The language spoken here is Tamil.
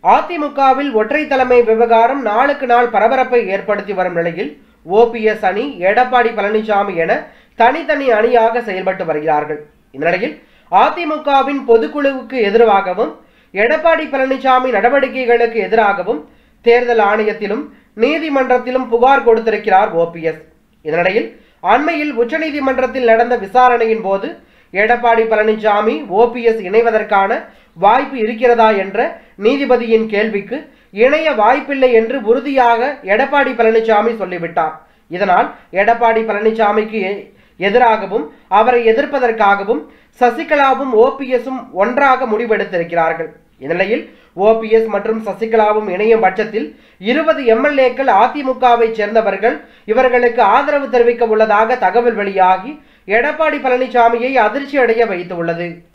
அதிமுகவில் ஒற்றை தலைமை விவகாரம் நாளுக்கு நாள் பரபரப்பை ஏற்படுத்தி வரும் நிலையில் ஓபிஎஸ் அணி எடப்பாடி பழனிசாமி என தனித்தனி அணியாக செயல்பட்டு வருகிறார்கள் இந்த நிலையில் அதிமுகவின் பொதுக்குழுவுக்கு எதிராகவும் எடப்பாடி பழனிசாமி நடவடிக்கைகளுக்கு எதிராகவும் தேர்தல் ஆணையத்திலும் நீதிமன்றத்திலும் புகார் கொடுத்திருக்கிறார் ஓபிஎஸ் இதனிடையில் அண்மையில் உச்சநீதிமன்றத்தில் நடந்த விசாரணையின் போது எடப்பாடி பழனிசாமி ஓபிஎஸ் இணைவதற்கான வாய்ப்பு இருக்கிறதா என்ற நீதிபதியின் கேள்விக்கு இணைய வாய்ப்பில்லை என்று உறுதியாக எடப்பாடி பழனிசாமி சொல்லிவிட்டார் இதனால் எடப்பாடி பழனிசாமிக்கு எ- எதிராகவும் அவரை எதிர்ப்பதற்காகவும் சசிகலாவும் ஓபிஎஸும் ஒன்றாக முடிவெடுத்திருக்கிறார்கள் இந்நிலையில் ஓபிஎஸ் மற்றும் சசிகலாவும் இணையும் பட்சத்தில் இருபது எம்எல்ஏக்கள் அதிமுகவை சேர்ந்தவர்கள் இவர்களுக்கு ஆதரவு தெரிவிக்க உள்ளதாக தகவல் வெளியாகி எடப்பாடி பழனிசாமியை அதிர்ச்சி அடைய வைத்துள்ளது